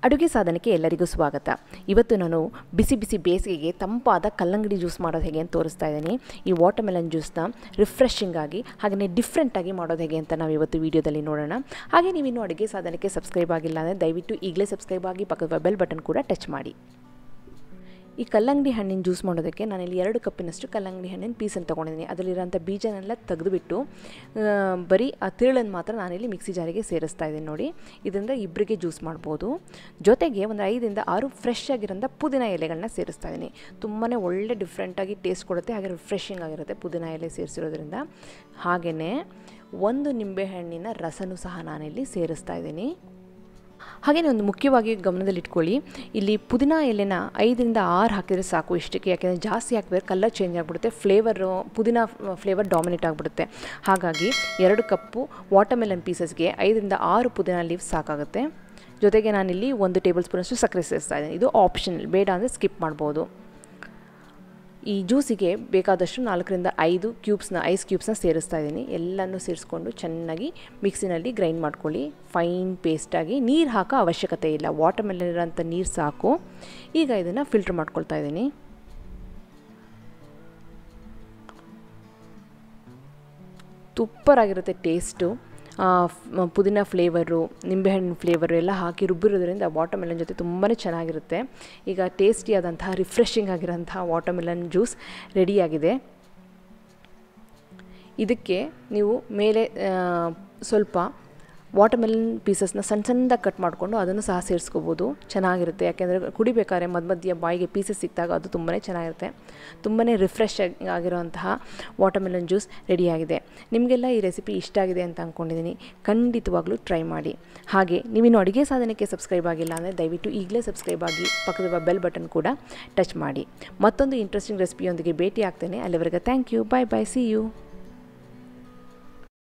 ಅಡುಗೆ ಸಾಧನಕ್ಕೆ ಎಲ್ಲರಿಗೂ ಸ್ವಾಗತ ಇವತ್ತು ನಾನು ಬಿಸಿ ಬಿಸಿ ಬೇಸಿಗೆಗೆ ತಂಪಾದ ಕಲ್ಲಂಗಡಿ ಜ್ಯೂಸ್ ಮಾಡೋದು ಹೇಗೆ ಅಂತ ತೋರಿಸ್ತಾ ಇದ್ದೀನಿ ಈ ವಾಟರ್ಮೆಲನ್ ಜ್ಯೂಸ್ನ ರಿಫ್ರೆಶಿಂಗ್ ಆಗಿ ಹಾಗೆಯೇ ಡಿಫ್ರೆಂಟಾಗಿ ಮಾಡೋದು ಹೇಗೆ ಅಂತ ನಾವು ಇವತ್ತು ವೀಡಿಯೋದಲ್ಲಿ ನೋಡೋಣ ಹಾಗೆ ನೀವಿನ್ನೂ ಅಡುಗೆ ಸಾಧನಕ್ಕೆ ಸಬ್ಸ್ಕ್ರೈಬ್ ಆಗಿಲ್ಲ ಅಂದರೆ ದಯವಿಟ್ಟು ಈಗಲೇ ಸಬ್ಸ್ಕ್ರೈಬ್ ಆಗಿ ಪಕ್ಕದ ಬೆಲ್ ಬಟನ್ ಕೂಡ ಟಚ್ ಮಾಡಿ ಈ ಕಲ್ಲಂಗಡಿ ಹಣ್ಣಿನ ಜ್ಯೂಸ್ ಮಾಡೋದಕ್ಕೆ ನಾನಿಲ್ಲಿ ಎರಡು ಕಪ್ಪಿನಷ್ಟು ಕಲ್ಲಂಗಡಿ ಹಣ್ಣಿನ ಪೀಸನ್ನು ತೊಗೊಂಡಿದ್ದೀನಿ ಅದರಲ್ಲಿರೋಂಥ ಬೀಜನೆಲ್ಲ ತೆಗೆದುಬಿಟ್ಟು ಬರೀ ಆ ತಿರುಳನ್ನು ಮಾತ್ರ ನಾನಿಲ್ಲಿ ಮಿಕ್ಸಿ ಜಾರಿಗೆ ಸೇರಿಸ್ತಾ ಇದ್ದೀನಿ ನೋಡಿ ಇದರಿಂದ ಇಬ್ಬರಿಗೆ ಜ್ಯೂಸ್ ಮಾಡ್ಬೋದು ಜೊತೆಗೆ ಒಂದು ಐದರಿಂದ ಆರು ಫ್ರೆಶ್ ಆಗಿರೋಂಥ ಪುದೀನ ಎಲೆಗಳನ್ನ ಸೇರಿಸ್ತಾ ಇದ್ದೀನಿ ತುಂಬಾ ಒಳ್ಳೆ ಡಿಫ್ರೆಂಟಾಗಿ ಟೇಸ್ಟ್ ಕೊಡುತ್ತೆ ಹಾಗೆ ರಿಫ್ರೆಶಿಂಗ್ ಆಗಿರುತ್ತೆ ಪುದೀನ ಎಲೆ ಸೇರಿಸಿರೋದ್ರಿಂದ ಹಾಗೆಯೇ ಒಂದು ನಿಂಬೆಹಣ್ಣಿನ ರಸನೂ ಸಹ ನಾನಿಲ್ಲಿ ಸೇರಿಸ್ತಾ ಇದ್ದೀನಿ ಹಾಗೆಯೇ ಒಂದು ಮುಖ್ಯವಾಗಿ ಗಮನದಲ್ಲಿಟ್ಕೊಳ್ಳಿ ಇಲ್ಲಿ ಪುದೀನ ಎಲೆನ ಐದರಿಂದ ಆರು ಹಾಕಿದರೆ ಸಾಕು ಇಷ್ಟಕ್ಕೆ ಯಾಕೆಂದರೆ ಜಾಸ್ತಿ ಹಾಕಿದ್ರೆ ಕಲರ್ ಚೇಂಜ್ ಆಗಿಬಿಡುತ್ತೆ ಫ್ಲೇವರು ಪುದೀನ ಫ್ಲೇವರ್ ಡಾಮಿನೇಟ್ ಆಗಿಬಿಡುತ್ತೆ ಹಾಗಾಗಿ ಎರಡು ಕಪ್ಪು ವಾಟರ್ಮೆಲನ್ ಪೀಸಸ್ಗೆ ಐದರಿಂದ ಆರು ಪುದೀನ ಲೀವ್ಸ್ ಸಾಕಾಗುತ್ತೆ ಜೊತೆಗೆ ನಾನಿಲ್ಲಿ ಒಂದು ಟೇಬಲ್ ಸ್ಪೂನಷ್ಟು ಸಕ್ಕರೆ ಸೇರಿಸ್ತಾ ಇದ್ದೀನಿ ಇದು ಆಪ್ಷನಲ್ ಬೇಡ ಅಂದರೆ ಸ್ಕಿಪ್ ಮಾಡ್ಬೋದು ಈ ಜ್ಯೂಸಿಗೆ ಬೇಕಾದಷ್ಟು ನಾಲ್ಕರಿಂದ ಐದು ಕ್ಯೂಬ್ಸ್ನ ಐಸ್ ಕ್ಯೂಬ್ಸ್ನ ಸೇರಿಸ್ತಾ ಇದ್ದೀನಿ ಎಲ್ಲನೂ ಸೇರಿಸ್ಕೊಂಡು ಚೆನ್ನಾಗಿ ಮಿಕ್ಸಿನಲ್ಲಿ ಗ್ರೈಂಡ್ ಮಾಡ್ಕೊಳ್ಳಿ ಫೈನ್ ಪೇಸ್ಟಾಗಿ ನೀರು ಹಾಕೋ ಅವಶ್ಯಕತೆ ಇಲ್ಲ ವಾಟರ್ ಮೆಲನಿರೋಂಥ ನೀರು ಸಾಕು ಈಗ ಇದನ್ನು ಫಿಲ್ಟ್ರ್ ಮಾಡ್ಕೊಳ್ತಾ ಇದ್ದೀನಿ ತುಪ್ಪರಾಗಿರುತ್ತೆ ಟೇಸ್ಟು ಪುದೀನ ಫ್ಲೇವರು ನಿಂಬೆಹಣ್ಣು ಫ್ಲೇವರು ಎಲ್ಲ ಹಾಕಿ ರುಬ್ಬಿರೋದ್ರಿಂದ ವಾಟರ್ಮೆಲನ್ ಜೊತೆ ತುಂಬಾ ಚೆನ್ನಾಗಿರುತ್ತೆ ಈಗ ಟೇಸ್ಟಿಯಾದಂತಹ ರಿಫ್ರೆಶಿಂಗ್ ಆಗಿರೋಂತಹ ವಾಟರ್ಮೆಲನ್ ಜ್ಯೂಸ್ ರೆಡಿಯಾಗಿದೆ ಇದಕ್ಕೆ ನೀವು ಮೇಲೆ ಸ್ವಲ್ಪ ವಾಟರ್ಮೆಲನ್ ಪೀಸಸ್ನ ಸಣ್ಣ ಸಣ್ಣದಾಗಿ ಕಟ್ ಮಾಡಿಕೊಂಡು ಅದನ್ನು ಸಹ ಸೇರಿಸ್ಕೋಬೋದು ಚೆನ್ನಾಗಿರುತ್ತೆ ಯಾಕೆಂದರೆ ಕುಡಿಬೇಕಾದ್ರೆ ಮಧ್ಯ ಮಧ್ಯ ಬಾಯಿಗೆ ಪೀಸಸ್ ಸಿಕ್ಕಿದಾಗ ಅದು ತುಂಬಾ ಚೆನ್ನಾಗಿರುತ್ತೆ ತುಂಬಾ ರಿಫ್ರೆಶ್ ಆಗಿರುವಂತಹ ವಾಟರ್ಮೆಲನ್ ಜ್ಯೂಸ್ ರೆಡಿಯಾಗಿದೆ ನಿಮಗೆಲ್ಲ ಈ ರೆಸಿಪಿ ಇಷ್ಟ ಆಗಿದೆ ಅಂತ ಅಂದ್ಕೊಂಡಿದ್ದೀನಿ ಖಂಡಿತವಾಗ್ಲೂ ಟ್ರೈ ಮಾಡಿ ಹಾಗೆ ನೀವಿನ್ನು ಅಡುಗೆ ಸಾಧನಕ್ಕೆ ಸಬ್ಸ್ಕ್ರೈಬ್ ಆಗಿಲ್ಲ ಅಂದರೆ ದಯವಿಟ್ಟು ಈಗಲೇ ಸಬ್ಸ್ಕ್ರೈಬ್ ಆಗಿ ಪಕ್ಕದ ಬೆಲ್ ಬಟನ್ ಕೂಡ ಟಚ್ ಮಾಡಿ ಮತ್ತೊಂದು ಇಂಟ್ರೆಸ್ಟಿಂಗ್ ರೆಸಿಪಿಯೊಂದಿಗೆ ಭೇಟಿ ಆಗ್ತೇನೆ ಅಲ್ಲಿವರೆಗೆ thank you bye bye see you